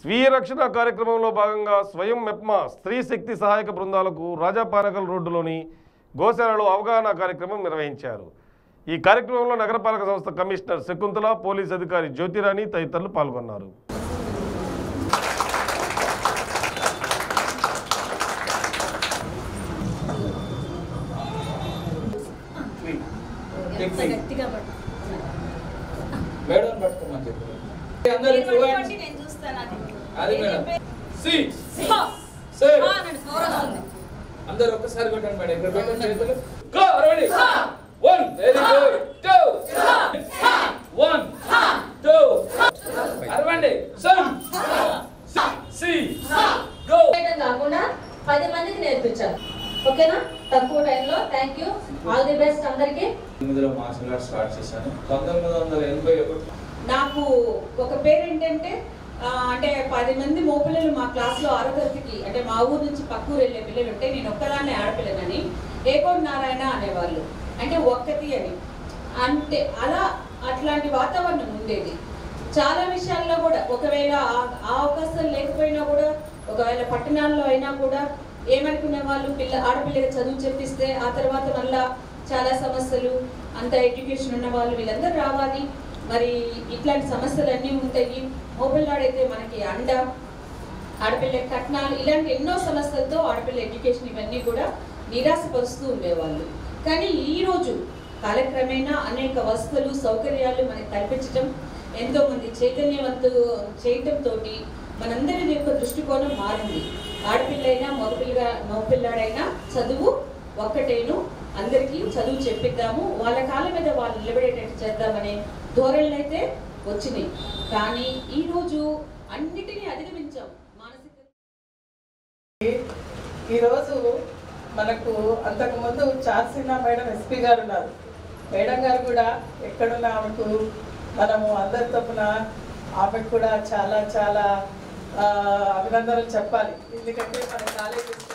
స్వీయ రక్షణ కార్యక్రమంలో భాగంగా స్వయం మెప్మా స్త్రీ శక్తి సహాయక బృందాలకు రాజాపానకల్ రోడ్డులోని గోశాలలో అవగాహన కార్యక్రమం నిర్వహించారు ఈ కార్యక్రమంలో నగరపాలక సంస్థ కమిషనర్ శకుంతల పోలీస్ అధికారి జ్యోతిరాణి తదితరులు పాల్గొన్నారు ఎంత గట్టిగా పట్టు. మేడం పట్టుకోమని చెప్పి అందరూ మీరు చూడండి పట్టుకోండి, నేను చూస్తాను అది. అది నేను మేడం చెప్పే- సి హా. సేవ్ హా, నన్ను గౌరవం ఉంది. అందరూ ఒక్కసారి కొట్టండి మేడం ఇక్కడ పెట్టండి చేతులు go ready one very good two one two అరవండి సమ్ సి గో చేయడం కాకుండా పది మందికి నేర్పించాలి ఓకేనా తక్కువ టైంలో thank you all the best అందరికి ఎనిమిదిలో మార్షల్ ఆర్ట్స్ స్టార్ట్ చేశాను పంతొమ్మిది వందల ఎనభై ఒకటి నాకు ఒక పేరు ఏంటంటే ఆ, అంటే పది మంది మోపిల్లలు మా క్లాస్లో ఆరో తరగతికి అంటే మా ఊరు నుంచి పక్క ఊరు వెళ్ళే పిల్లలు ఉంటే నేను ఒక్కదాన్నే ఆడపిల్లనని ఏకోటి నారాయణ అనేవాళ్ళు అంటే ఒక్కటి అని అంటే అలా అట్లాంటి వాతావరణం ఉండేది చాలా విషయాల్లో కూడా ఒకవేళ ఆ- ఆ అవకాశం లేకపోయినా కూడా ఒకవేళ పట్టణాల్లో అయినా కూడా ఏమనుకునే వాళ్ళు పిల్ల ఆడపిల్లకి చదువు చెప్పిస్తే ఆ తర్వాత మళ్ళా చాలా సమస్యలు అంత ఎడ్యుకేషన్ ఉన్న వాళ్ళు వీళ్ళందరూ రావాలి మరి ఇట్లాంటి సమస్యలు అన్నీ ఉంటాయి మోపిల్లాడైతే మనకి అండ ఆడపిల్ల కట్నాలు ఇలాంటి ఎన్నో సమస్యలతో ఆడపిల్ల ఎడ్యుకేషన్ ఇవన్నీ కూడా నిరాశపరుస్తూ ఉండేవాళ్ళు కానీ ఈ రోజు కాలక్రమేణా అనేక వసతులు సౌకర్యాలు మనకి కల్పించడం ఎంతో మంది చైతన్యవంతు చేయటంతో మనందరి యొక్క దృష్టికోణం మారింది ఆడపిల్లైనా మగపిల్లగా మగపిల్లాడైనా చదువు ఒక్కటేను అందరికీ చదువు చెప్పిద్దాము వాళ్ళ కాళ్ళ మీద వాళ్ళు నిలబడేటట్టు చేద్దామనే ధోరణులు అయితే వచ్చినాయి కానీ ఈ రోజు అన్నిటినీ అధిగమించాం మానసిక ఈరోజు మనకు అంతకుముందు చార్సినా మేడం ఎస్పీ గారు ఉన్నారు మేడం గారు కూడా ఎక్కడున్న ఆమెకు మనము అందరి తరపున ఆమెకు కూడా చాలా చాలా ఆ, అభినందనలు చెప్పాలి ఎందుకంటే మన కాలేజీ